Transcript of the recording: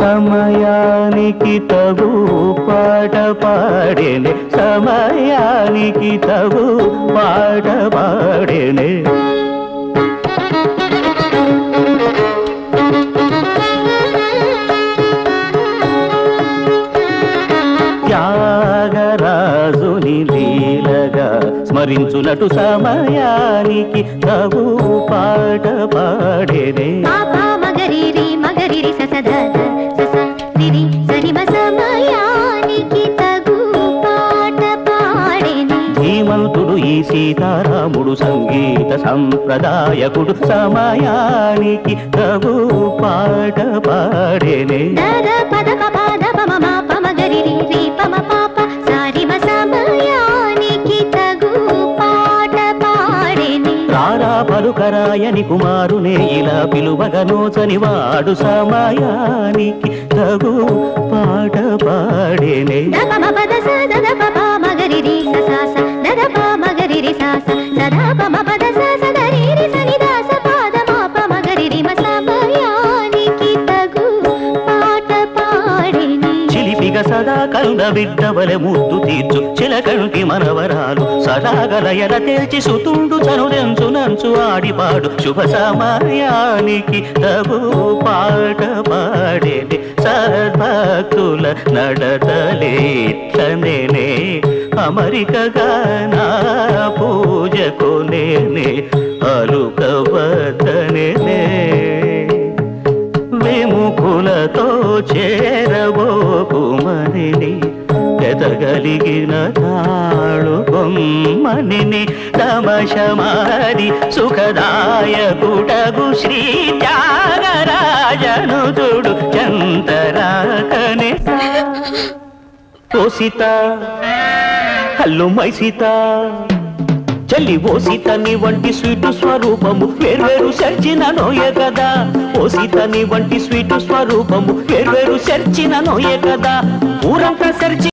సమయానికి తగు పాట పాడేనే సమయానికి తగు పాట పాడేనే త్యాగరాజుని లీలగా స్మరించునటు సమయానికి తగు పాట పాడేనే పాప మగరిరి మగరిరి ససద సస రిరి సరిమ సమయానికి తగు పాట పాడేని ధీమంతుడు ఈ సీతారాముడు సంగీత సంప్రదాయకుడు సమయానికి తగు పాట పాడేనే దద పద ప పద పమ మా పమ గరిరి రి పమ పాప సారిమ సమయానికి తగు పాట పాడేని రారా పలుకరాయని కుమారునే ఇలా పిలువగనోచని వాడు సమయానికి తగు పాట పాడేనే దపమ పద స దద ప ప మగరిరి స స స దద ప మగరిరి స స సదా పమ పద స స దరిరి సని దాస పాద మా ప మగరిరి మ సమయానికి తగు పాట పాడేని చిలిపిగ సదా కరుణ బిడ్డవలె ముద్దు తీర్చు చిలకణుకి మనవరాలు సదాగలయల తేల్చి సుతుండు చనుదెంచు నంచు ఆడిపాడు శుభ సమయానికి తగు పాట పాడేది సద్భక్తుల నడతలేట్లనే అమరికగా నా పూజకు నేనే అలుకవద్దనే విముఖులతో చేరబోకుమని ఎదగలిగిన తాళు బొమ్మని తమశమారి సుఖదాయకుడగు శ్రీ త్యాగరాజను చూడు చంతరాకనే ఓ సీత హల్లు మై సీత చెల్లి ఓ సీతని వంటి స్వీటు స్వరూపము వేర్వేరు సెర్చిన నోయే కదా ఓ సీతని వంటి స్వీటు స్వరూపము వేర్వేరు సెర్చిన నోయే కదా ఊరంతా సెర్చి